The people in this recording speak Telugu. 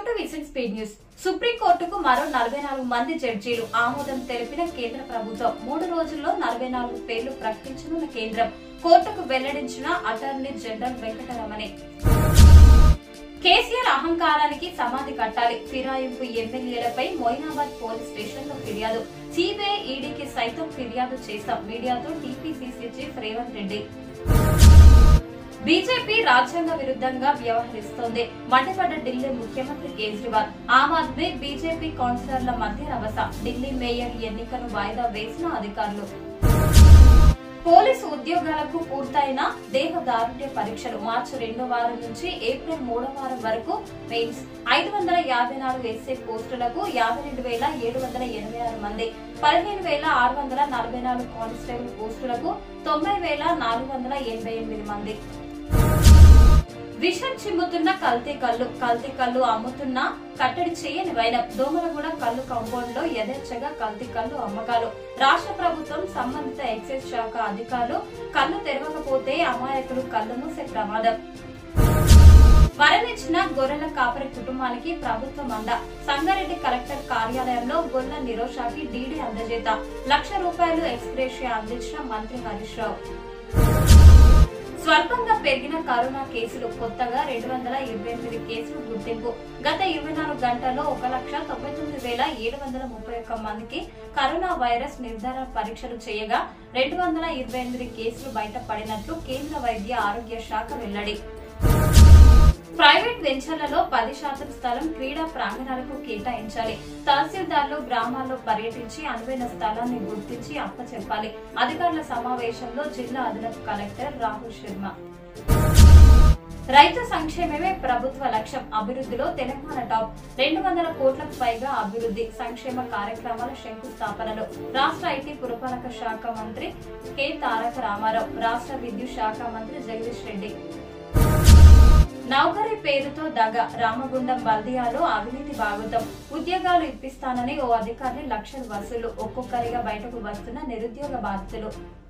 welcome to vision speed news సుప్రీంకోర్టుకు మరో నలభై నాలుగు మంది జడ్జీలు ఆమోదం తెలిపిన కేంద్ర ప్రభుత్వం మూడు రోజుల్లో నలభై నాలుగు పేర్లు ప్రకటించనున్న కేంద్రం కోర్టుకు వెల్లడించిన అటార్నీ జనరల్ వెంకటరమణి కేసీఆర్ అహంకారానికి సమాధి కట్టాలి ఫిరాయింపు ఎమ్మెల్యేలపై మొయినాబాద్ పోలీస్ స్టేషన్ లో ఫిర్యాదు సిబిఐ ఈడీకి సైతం ఫిర్యాదు చేస్తాం మీడియాతో TPCC chief Revanth Reddy BJP రాజ్యాంగ విరుద్ధంగా వ్యవహరిస్తోంది మండిపడ్డ ఢిల్లీ ముఖ్యమంత్రి కేజ్రీవాల్ ఆమ్ ఆద్మీ బీజేపీ కౌన్సిలర్ల మధ్య రభస ఢిల్లీ మేయర్ ఎన్నికను వాయిదా వేసిన అధికారులు పోలీసు ఉద్యోగాలకు పూర్తయిన దేహ దారుణ్య పరీక్షలు మార్చి రెండో వారం నుంచి ఏప్రిల్ మూడో వారం వరకు మెయిన్స్ ఐదు వందల యాభై నాలుగు ఎస్ఏ పోస్టులకు యాభై రెండు వేల ఏడు వందల ఎనభై ఆరు మంది పదిహేను వేల ఆరు వందల నలభై నాలుగు కానిస్టేబుల్ పోస్టులకు తొంభై వేల నాలుగు వందల ఎనభై ఎనిమిది మంది విషం చిమ్ముతున్న కల్తీ కళ్ళు కల్తీ కళ్ళు అమ్ముతున్న కట్టడి చేయని వైనం దోమలగూడ కళ్ళు కాంపౌండ్ లో యథేచ్ఛగా కల్తీ కళ్ళు అమ్మకాలు రాష్ట్ర ప్రభుత్వం సంబంధిత ఎక్సైజ్ శాఖ అధికారులు కళ్ళు తెరవకపోతే అమాయకులు కళ్ళు మూసే ప్రమాదం మరణించిన గొర్రెల కాపరి కుటుంబానికి ప్రభుత్వం అండ సంగారెడ్డి కలెక్టర్ కార్యాలయంలో గొల్ల నిరోషాకి డీడీ అందజేత లక్ష రూపాయలు ఎక్స్ప్రెషియా అందించిన మంత్రి హరీష్ రావు స్వల్పంగా పెరిగిన కరోనా కేసులు కొత్తగా రెండు వందల ఇరవై ఎనిమిది కేసులు గుర్తింపు గత ఇరవై నాలుగు గంటల్లో ఒక లక్ష తొంభై తొమ్మిది వేల ఏడు వందల ముప్పై ఒక్క మందికి కరోనా వైరస్ నిర్ధారణ పరీక్షలు చేయగా రెండు వందల ఇరవై ఎనిమిది కేసులు బయటపడినట్లు కేంద్ర వైద్య ఆరోగ్య శాఖ వెల్లడి ప్రైవేట్ వెంచర్లలో పది శాతం స్థలం క్రీడా ప్రాంగణాలకు కేటాయించాలి తహసీల్దార్లు గ్రామాల్లో పర్యటించి అనువైన స్థలాన్ని గుర్తించి అప్పచెప్పాలి అధికారుల సమావేశంలో జిల్లా అదనపు కలెక్టర్ రాహుల్ శర్మ రైతు సంక్షేమమే ప్రభుత్వ లక్ష్యం అభివృద్ధిలో తెలంగాణ టాప్ రెండు వందల కోట్లకు పైగా అభివృద్ధి సంక్షేమ కార్యక్రమాల శంకుస్థాపనలు రాష్ట్ర ఐటీ పురపాలక శాఖ మంత్రి కె తారక రామారావు రాష్ట్ర విద్యుత్ శాఖ మంత్రి జగదీష్ రెడ్డి నౌకరీ పేరుతో దగ రామగుండం బల్దియాలో అవినీతి భాగవతం ఉద్యోగాలు ఇప్పిస్తానని ఓ అధికారిని లక్షల వసూలు ఒక్కొక్కరిగా బయటకు వస్తున్న నిరుద్యోగ బాధితులు